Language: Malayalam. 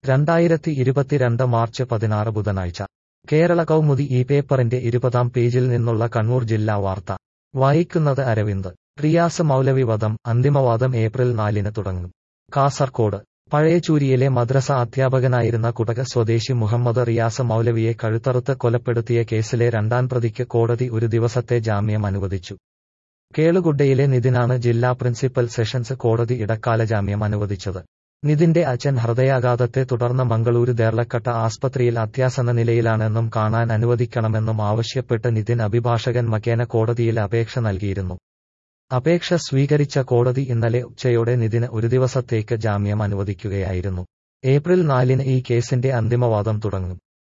രണ്ടായിരത്തി ഇരുപത്തിരണ്ട് മാർച്ച് പതിനാറ് ബുധനാഴ്ച കേരള കൗമുദി ഈ പേപ്പറിന്റെ ഇരുപതാം പേജിൽ നിന്നുള്ള കണ്ണൂർ ജില്ലാ വാർത്ത വായിക്കുന്നത് അരവിന്ദ് റിയാസ് മൗലവി വധം അന്തിമവാദം ഏപ്രിൽ നാലിന് തുടങ്ങും കാസർകോട് പഴയചൂരിയിലെ മദ്രസ അധ്യാപകനായിരുന്ന കുടക സ്വദേശി മുഹമ്മദ് റിയാസ് മൗലവിയെ കഴുത്തറുത്ത് കൊലപ്പെടുത്തിയ കേസിലെ രണ്ടാം പ്രതിക്ക് കോടതി ഒരു ദിവസത്തെ ജാമ്യം അനുവദിച്ചു കേളുഗുഡ്ഡയിലെ നിതിനാണ് ജില്ലാ പ്രിൻസിപ്പൽ സെഷൻസ് കോടതി ഇടക്കാല ജാമ്യം അനുവദിച്ചത് നിതിന്റെ അച്ഛൻ ഹൃദയാഘാതത്തെ തുടർന്ന് മംഗളൂരു ദേർലക്കട്ട ആസ്പത്രിയിൽ അത്യാസന്ന നിലയിലാണെന്നും കാണാൻ അനുവദിക്കണമെന്നും ആവശ്യപ്പെട്ട് നിതിൻ അഭിഭാഷകൻ മക്കേന കോടതിയിൽ അപേക്ഷ നൽകിയിരുന്നു അപേക്ഷ സ്വീകരിച്ച കോടതി ഇന്നലെ ഉച്ചയോടെ നിതിന് ഒരു ദിവസത്തേക്ക് ജാമ്യം അനുവദിക്കുകയായിരുന്നു ഏപ്രിൽ നാലിന് ഈ കേസിന്റെ അന്തിമവാദം തുടങ്ങും